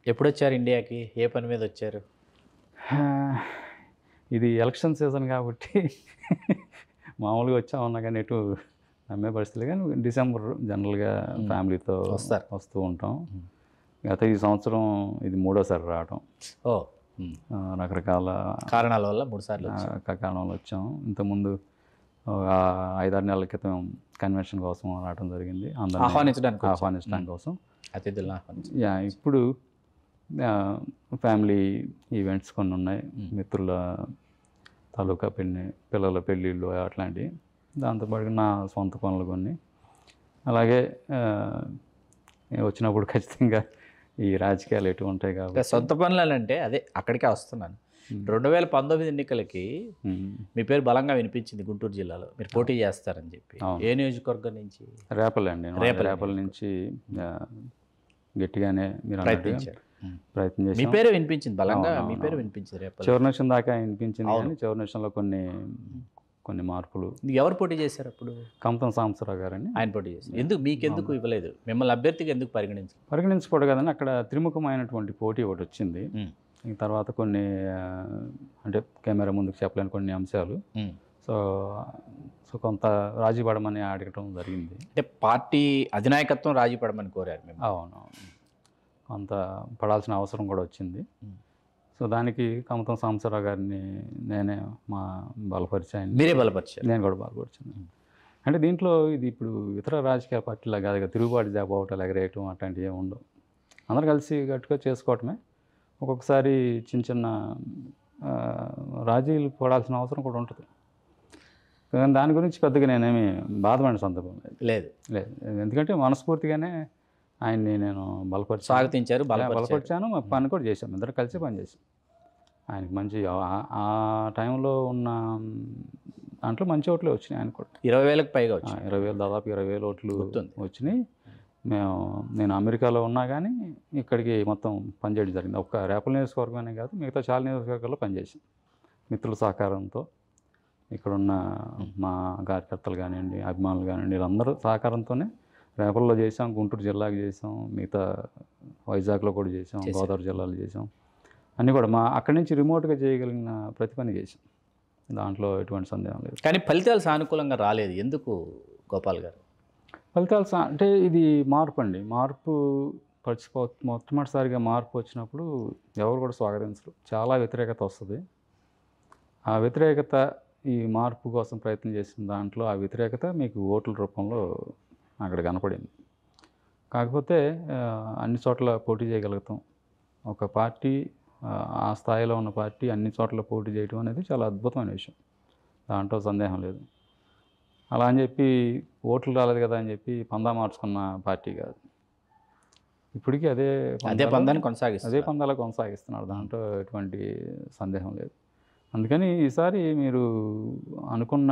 ఎప్పుడు వచ్చారు ఇండియాకి ఏ పని మీద వచ్చారు ఆ, ఇది ఎలక్షన్ సీజన్ కాబట్టి మామూలుగా వచ్చామన్నా కానీ ఎటు నమ్మే పరిస్థితులు కానీ డిసెంబర్ జనరల్గా ఫ్యామిలీతో వస్తారు. వస్తూ ఉంటాం గత ఈ సంవత్సరం ఇది మూడోసారి రావడం ఓ ఆ, రకరకాల కారణాల వల్ల మూడు సార్లు ఆ, కారణంలో వచ్చాం ఇంతకుముందు ఒక ఐదారు నెలల క్రితం కన్వెన్షన్ కోసం రావడం జరిగింది అందరినీ ఆహ్వానించడానికి వచ్చారు. ఆహ్వానించడం కోసం అతిథులను ఆహ్వానించారు యా ఇప్పుడు ఫ్యామిలీ ఈవెంట్స్ కొన్ని ఉన్నాయి మిత్రుల తాలూకా పెళ్ళి పిల్లల పెళ్ళిళ్ళు అట్లాంటివి దాంతోపాటు నా సొంత పనులు కొన్ని అలాగే ఆ, వచ్చినప్పుడు ఖచ్చితంగా ఈ రాజకీయాలు ఎటు ఉంటాయి ఇంకా కాబట్టి సొంత పనులు అంటే అదే అక్కడికే వస్తున్నాను రెండు వేల పంతొమ్మిది ఎన్నికలకి ఉమ్, మీ పేరు బలంగా వినిపించింది గుంటూరు జిల్లాలో మీరు పోటీ చేస్తారని చెప్పి అవును. ఏ నియోజకవర్గం నుంచి రేపలే అండి నేను రేపలే. రేపల నుంచి ఆ, గట్టిగానే మీరు అన్నట్టుగా ప్రయత్నించారు ఉమ్. ప్రయత్నం మీ చేశాం పేరు వినిపించింది బలంగా అవును, మీ అవును, పేరు అవును. వినిపించింది రేపు చివరి నిమిషం దాకా అనిపించింది కానీ చివరి నిమిషంలో కొన్ని కొన్ని మార్పులు ఎవరు పోటీ చేశారు అప్పుడు కమతం సాంబశివరావు గారని ఆయన పోటీ చేశారు ఎందుకు మీకెందుకు ఇవ్వలేదు మిమ్మల్ని అభ్యర్థిగా ఎందుకు పరిగణించారు పరిగణించకూడదు కదండి అక్కడ త్రిముఖమైనటువంటి పోటీ ఒకటి వచ్చింది ఇంక తర్వాత కొన్ని ఆ, అంటే కెమెరా ముందుకు చెప్పలేని కొన్ని అంశాలు సో సో కొంత రాజీ పడమని అడగటం జరిగింది అంటే పార్టీ అధినాయకత్వం రాజీ పడమని కోరారు మేము అవును కొంత పడాల్సిన అవసరం కూడా వచ్చింది ఉమ్. సో దానికి కమతం సాంబశివరావు గారిని నేనే మా బలపరిచాయని మీరే బలపరిచారు నేను కూడా బలపరిచాను అంటే దీంట్లో ఇది ఇప్పుడు ఇతర రాజకీయ పార్టీలా కాదు కదా తిరుగుబాటు జాబవటం ఎగరేయటం అట్లాంటివి ఏమి ఉండవు అందరు కలిసి గట్టుగా చేసుకోవటమే ఒక్కొక్కసారి చిన్న చిన్న ఆ, రాజీలు పడాల్సిన అవసరం కూడా ఉంటుంది కానీ దాని గురించి పెద్దగా నేనేమి బాధపడిన సందర్భం లేదు లేదు లేదు ఎందుకంటే మనస్ఫూర్తిగానే ఆయన్ని నేను బలపరిచాను స్వాగతించారు బలపరిచారు బలపరిచాను మా పని కూడా చేశాం ఇద్దరు కలిసి పని చేసాం ఆయనకి మంచి ఆ- ఆ టైంలో ఉన్న దాంట్లో మంచి ఓట్లే వచ్చినాయి ఆయన కూడా ఇరవై వేలకు పైగా ఆ, వచ్చాయి ఇరవై వేలు దాదాపు ఇరవై వేలు ఓట్లు గుర్తుంది. వచ్చినాయి మేము నేను అమెరికాలో ఉన్నా కానీ ఇక్కడికి మొత్తం పనిచేయడం జరిగింది ఒక్క రేపల నియోజకవర్గమే కాదు మిగతా చాలా నియోజకవర్గాల్లో పనిచేసాం మిత్రుల సహకారంతో ఇక్కడున్న మా కార్యకర్తలు కానివ్వండి అభిమానులు కానివ్వండి వీళ్ళందరూ సహకారంతోనే రేపల్లో చేసాం గుంటూరు జిల్లాకి చేసాం మిగతా వైజాగ్లో కూడా చేసాం గోదావరి జిల్లాలో చేసాం అన్నీ కూడా మా అక్కడి నుంచి రిమోట్గా చేయగలిగిన ప్రతి పని చేసాం దాంట్లో ఎటువంటి సందేహం లేదు కానీ ఫలితాలు సానుకూలంగా రాలేదు ఎందుకు గోపాల్ గారు ఫలితాలు సా- అంటే ఇది మార్పు అండి మార్పు పరిచిపో మొట్టమొదటిసారిగా మార్పు వచ్చినప్పుడు ఎవరు కూడా స్వాగతించరు చాలా వ్యతిరేకత వస్తుంది ఆ వ్యతిరేకత ఈ మార్పు కోసం ప్రయత్నం చేసిన దాంట్లో ఆ వ్యతిరేకత మీకు ఓట్ల రూపంలో అక్కడ కనపడింది కాకపోతే ఆ, అన్ని చోట్ల పోటీ చేయగలుగుతాం ఒక పార్టీ ఆ, ఆ స్థాయిలో ఉన్న పార్టీ అన్ని చోట్ల పోటీ చేయడం అనేది చాలా అద్భుతమైన విషయం దాంట్లో సందేహం లేదు అలా అని చెప్పి ఓట్లు రాలేదు కదా అని చెప్పి పందా మార్చుకున్న పార్టీ కాదు ఇప్పటికీ అదే అదే పందాలో- పందాన్ని అదే కొనసాగిస్తారు పందాలు కొనసాగిస్తున్నారు దాంట్లో ఎటువంటి సందేహం లేదు అందుకని ఈసారి మీరు అనుకున్న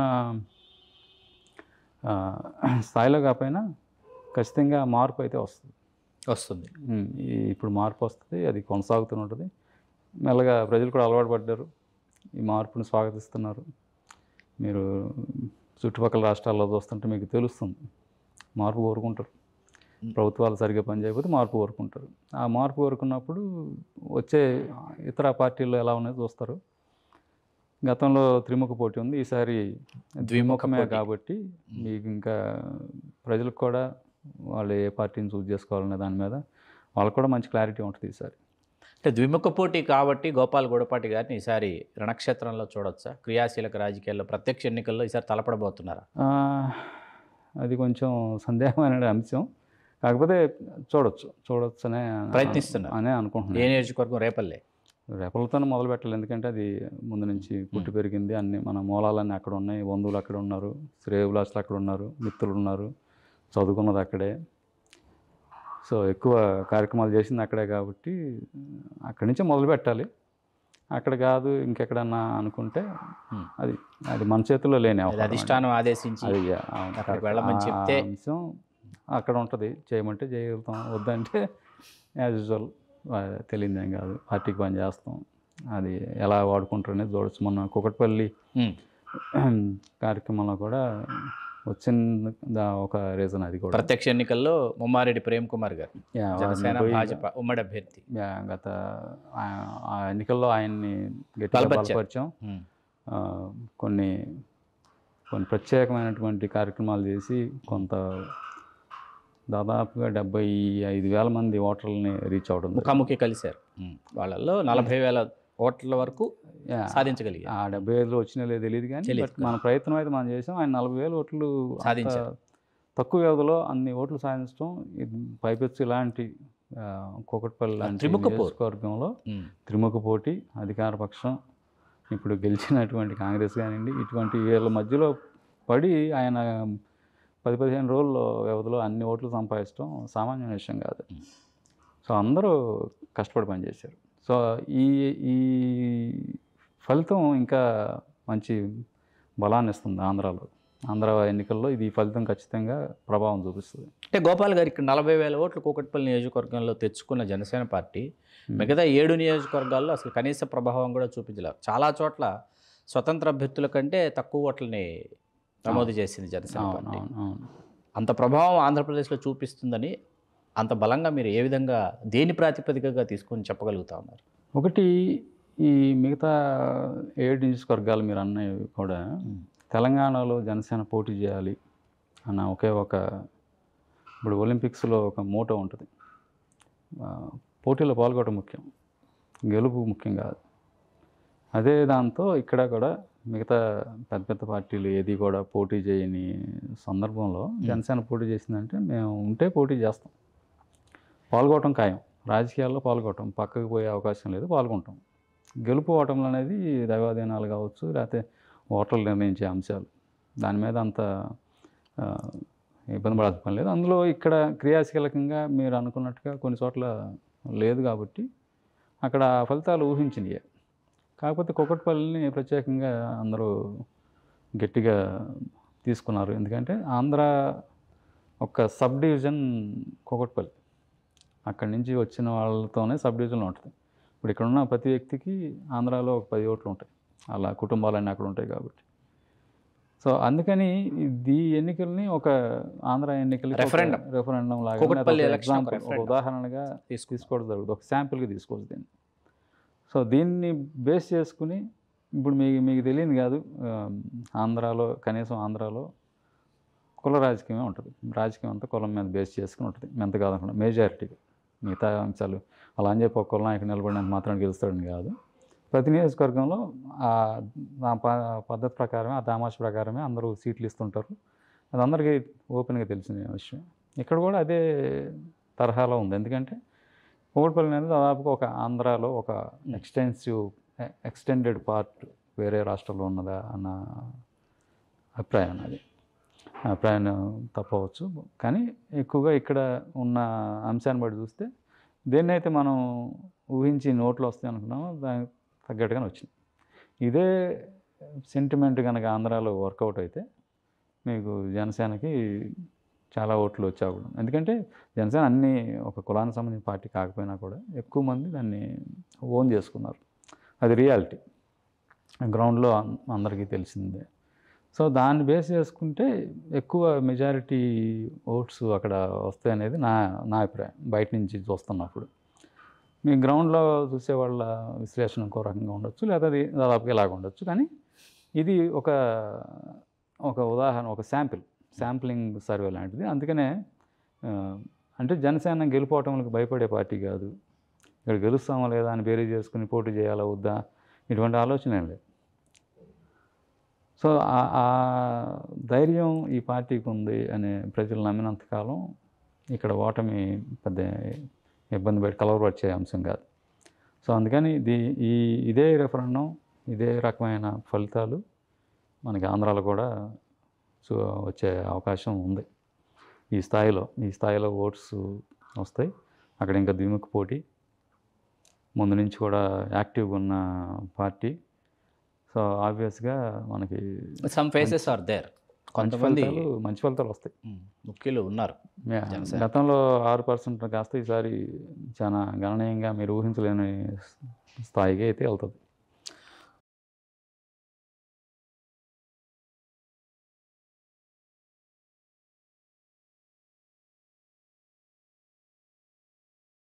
ఆ, స్థాయిలో కాకపోయినా ఖచ్చితంగా మార్పు అయితే వస్తుంది వస్తుంది ఉమ్, ఈ ఇప్పుడు మార్పు వస్తుంది అది కొనసాగుతూనే ఉంటుంది మెల్లగా ప్రజలు కూడా అలవాటు పడ్డారు ఈ మార్పుని స్వాగతిస్తున్నారు మీరు చుట్టుపక్కల రాష్ట్రాల్లో చూస్తుంటే మీకు తెలుస్తుంది మార్పు కోరుకుంటారు ప్రభుత్వాలు సరిగ్గా పనిచేయకపోతే మార్పు కోరుకుంటారు ఆ మార్పు కోరుకున్నప్పుడు వచ్చే ఇతర పార్టీలు ఎలా ఉన్నాయో చూస్తారు గతంలో త్రిముఖ పోటీ ఉంది ఈసారి ద్విముఖమే కాబట్టి మీకు ఇంకా ప్రజలకు కూడా వాళ్ళు ఏ పార్టీని చూస్ చేసుకోవాలనే దాని మీద వాళ్ళకు కూడా మంచి క్లారిటీ ఉంటుంది ఈసారి అంటే ద్విముఖ పోటీ కాబట్టి గోపాల్ గూడపాటి గారిని ఈసారి రణక్షేత్రంలో చూడొచ్చా క్రియాశీలక రాజకీయాల్లో ప్రత్యక్ష ఎన్నికల్లో ఈసారి తలపడబోతున్నారా ఆ, అది కొంచెం సందేహమైన అంశం కాకపోతే చూడొచ్చు చూడొచ్చు అనే ప్రయత్నిస్తున్నారు. అనే ఏ అనుకుంటున్నాను నియోజకవర్గం రేపల్లే రేపలతోనే మొదలు పెట్టాలి ఎందుకంటే అది ముందు నుంచి పుట్టి పెరిగింది అన్ని మన మూలాలన్నీ అక్కడ ఉన్నాయి బంధువులు అక్కడ ఉన్నారు శ్రేయభిలాషులు అక్కడ ఉన్నారు మిత్రులు ఉన్నారు చదువుకున్నది అక్కడే సో ఎక్కువ కార్యక్రమాలు చేసింది అక్కడే కాబట్టి అక్కడి నుంచే మొదలు పెట్టాలి అక్కడ కాదు ఇంకెక్కడన్నా అనుకుంటే Hmm. అది అది మన చేతిలో లేని అది అవకాశం అధిష్టానం ఆదేశించి అది అవును, అక్కడికి correct. వెళ్ళమని ఆ- చెప్తే- ఆ అంశం అక్కడ ఉంటుంది చేయమంటే చేయగలుగుతాం వద్దంటే యాజ్ యూజువల్ తెలియదు ఏం కాదు పార్టీకి పని చేస్తాం అది ఎలా వాడుకుంటారు అనేది చూడొచ్చు మొన్న కుకట్పల్లి ఉమ్, కార్యక్రమంలో కూడా వచ్చిన దా- ఒక రీజన్ అది కూడా ప్రత్యక్ష ఎన్నికల్లో ముమ్మారెడ్డి ప్రేమ్ కుమార్ గారు యా, వారిని జనసేన పోయి- భాజపా ఉమ్మడి అభ్యర్థి యా, గత ఆ- ఆ ఎన్నికల్లో ఆయన్ని గట్టిగా బలపరిచారు. బలపరిచాం ఉమ్. ఆ, కొన్ని కొన్ని ప్రత్యేకమైనటువంటి కార్యక్రమాలు చేసి కొంత దాదాపుగా డెబ్బై ఐదు వేల మంది ఓటర్లని రీచ్ అవడం జరిగింది. ముఖాముఖి కలిశారు ఉమ్. వాళ్ళల్లో నలభై వేల ఓట్ల వరకు యా, సాధించగలిగారు ఆ డెబ్బై ఐదులో వచ్చినా లేదు తెలియదు కానీ తెలీదు. బట్ మన ప్రయత్నం అయితే మనం చేసాం ఆయన నలభై వేల ఓట్లు అంత సాధించారు. తక్కువ వ్యవధిలో అన్ని ఓట్లు సాధించడం ఇది పైపెచ్చు ఇలాంటి ఆ, కూకట్పల్లి లాంటి త్రిముఖపోరు. నియోజకవర్గంలో ఉమ్. త్రిముఖ పోటీ అధికార పక్షం ఇప్పుడు గెలిచినటువంటి కాంగ్రెస్ కానివ్వండి ఇటువంటి వీళ్ళ మధ్యలో పడి ఆయన పది పదిహేను రోజుల వ్యవధిలో అన్ని ఓట్లు సంపాదించడం సామాన్యమైన విషయం కాదు సో అందరూ కష్టపడి పనిచేశారు సో ఈ ఈ ఫలితం ఇంకా మంచి బలాన్ని ఇస్తుంది ఆంధ్రాలో ఆంధ్ర ఎన్నికల్లో ఇది ఈ ఫలితం ఖచ్చితంగా ప్రభావం చూపిస్తుంది అంటే గోపాల్ గారు ఇక్కడ నలభై వేల ఓట్లు కూకట్పల్లి నియోజకవర్గంలో తెచ్చుకున్న జనసేన పార్టీ మిగతా ఏడు నియోజకవర్గాల్లో అసలు కనీస ప్రభావం కూడా చూపించలేదు చాలా చోట్ల స్వతంత్ర అభ్యర్థుల కంటే తక్కువ ఓట్లని నమోదు చేసింది జనసేన అవును పార్టీ అవును అవును అంత ప్రభావం ఆంధ్రప్రదేశ్లో చూపిస్తుందని అంత బలంగా మీరు ఏ విధంగా దేని ప్రాతిపదికగా తీసుకొని చెప్పగలుగుతా ఉన్నారు ఒకటి ఈ మిగతా ఏడు నియోజకవర్గాలు మీరు అన్నవి కూడా తెలంగాణలో జనసేన పోటీ చేయాలి అన్న ఒకే ఒక ఇప్పుడు ఒలింపిక్స్లో ఒక మోటో ఉంటుంది ఆ, పోటీలో పాల్గొనడం ముఖ్యం గెలుపు ముఖ్యం కాదు అదే దాంతో ఇక్కడ కూడా మిగతా పెద్ద పెద్ద పార్టీలు ఏది కూడా పోటీ చేయని సందర్భంలో జనసేన పోటీ చేసిందంటే మేము ఉంటే పోటీ చేస్తాం పాల్గొనడం ఖాయం రాజకీయాల్లో పాల్గొనటం పక్కకు పోయే అవకాశం లేదు పాల్గొంటాం గెలుపు ఓటములు అనేది దైవాధీనాలు కావచ్చు లేకపోతే ఓటర్లు నిర్ణయించే అంశాలు దాని మీద అంత ఆ, ఇబ్బంది పడాల్సిన పని లేదు అందులో ఇక్కడ క్రియాశీలకంగా మీరు అనుకున్నట్టుగా కొన్ని చోట్ల లేదు కాబట్టి అక్కడ ఫలితాలు ఊహించినయే కాకపోతే కుకట్పల్లిని ప్రత్యేకంగా అందరూ గట్టిగా తీసుకున్నారు ఎందుకంటే ఆంధ్ర ఒక సబ్ డివిజన్ కుకట్పల్లి అక్కడి నుంచి వచ్చిన వాళ్ళతోనే సబ్ డివిజన్లో ఉంటుంది ఇప్పుడు ఇక్కడ ఉన్న ప్రతి వ్యక్తికి ఆంధ్రాలో ఒక పది ఓట్లు ఉంటాయి అలా కుటుంబాలన్నీ అక్కడ ఉంటాయి కాబట్టి సో అందుకని ఈ ఎన్నికల్ని ఒక ఆంధ్ర ఎన్నికలకి Referendum. రెఫరెండం లాగా కూకట్పల్లి లేదా ఒక election ఒక example, ఒక referendum. ఉదాహరణగా తీసుకు తీసుకోవడం జరుగుతుంది ఒక శాంపిల్గా తీసుకోవచ్చు దీన్ని సో దీన్ని బేస్ చేసుకుని ఇప్పుడు మీకు మీకు తెలియదు కాదు ఆ, ఆంధ్రాలో కనీసం ఆంధ్రాలో కుల రాజకీయమే ఉంటుంది రాజకీయం అంతా కులం మీద బేస్ చేసుకుని ఉంటుంది మెంత కాదనుకున్నా మేజారిటీగా మిగతా అంశాలు అలా అని చెప్పి ఒక కులం ఇక్కడ నిలబడినంత మాత్రం గెలుస్తాడని కాదు ప్రతి నియోజకవర్గంలో ఆ ఆ ప- పద్ధతి ప్రకారమే ఆ దామాష ప్రకారమే అందరూ సీట్లు ఇస్తుంటారు అది అందరికీ ఓపెన్గా తెలిసిన విషయం ఇక్కడ కూడా అదే తరహాలో ఉంది ఎందుకంటే కూకట్పల్లి అనేది దాదాపుగా ఒక ఆంధ్రాలో ఒక ఎక్స్టెన్సివ్ ఎక్స్టెండెడ్ పార్ట్ వేరే రాష్ట్రంలో ఉన్నదా అన్న అభిప్రాయం అది ఆ అభిప్రాయం తప్పవచ్చు కానీ ఎక్కువగా ఇక్కడ ఉన్న అంశాన్ని బట్టి చూస్తే దేన్నైతే మనం ఊహించి నోట్లు వస్తాయి అనుకున్నామో దానికి తగ్గట్టుగానే వచ్చింది ఇదే సెంటిమెంట్ కనుక ఆంధ్రాలో వర్కౌట్ అయితే మీకు జనసేనకి చాలా ఓట్లు వచ్చే అవడం ఎందుకంటే జనసేన అన్ని ఒక కులానికి సంబంధించిన పార్టీ కాకపోయినా కూడా ఎక్కువ మంది దాన్ని ఓన్ చేసుకున్నారు అది రియాలిటీ గ్రౌండ్లో అం- అందరికీ తెలిసిందే సో దాన్ని బేస్ చేసుకుంటే ఎక్కువ మెజారిటీ ఓట్స్ అక్కడ వస్తాయి అనేది నా నా అభిప్రాయం బయట నుంచి చూస్తున్నప్పుడు మీ గ్రౌండ్లో చూసే వాళ్ళ విశ్లేషణ ఇంకో రకంగా ఉండొచ్చు లేదా అది దాదాపుగా ఇలాగ ఉండొచ్చు కానీ ఇది ఒక ఒక ఉదాహరణ ఒక శాంపిల్ శాంప్లింగ్ సర్వే లాంటిది అందుకనే ఆ, అంటే జనసేన గెలుపోవటంలకు భయపడే పార్టీ కాదు ఇక్కడ గెలుస్తామా లేదా అని బేరీ చేసుకుని పోటీ చేయాలా వద్దా ఇటువంటి ఆలోచన ఏం లేదు సో ఆ- ఆ ధైర్యం ఈ పార్టీకి ఉంది అనే ప్రజలు నమ్మినంతకాలం ఇక్కడ ఓటమి పెద్ద ఇబ్బంది పెట్టి కలవరపరిచే అంశం కాదు సో అందుకని ఇది ఈ ఇదే రెఫరెండం ఇదే రకమైన ఫలితాలు మనకి ఆంధ్రాలో కూడా చూ వచ్చే అవకాశం ఉంది ఈ స్థాయిలో ఈ స్థాయిలో ఓట్స్ వస్తాయి అక్కడ ఇంకా ద్విముఖ పోటీ ముందు నుంచి కూడా యాక్టివ్గా ఉన్న పార్టీ సో ఆబ్వియస్గా మనకి సమ్ ఫేసెస్ ఆర్ దేర్ మంచి కొంతమంది ఫలితాలు మంచి ఫలితాలు వస్తాయి ఉమ్, ముఖ్యులు ఉన్నారు యా, జనసేన. గతంలో ఆరు పర్సెంట్ కాస్త ఈసారి చాలా గణనీయంగా మీరు ఊహించలేని స్థాయికి అయితే వెళ్తుంది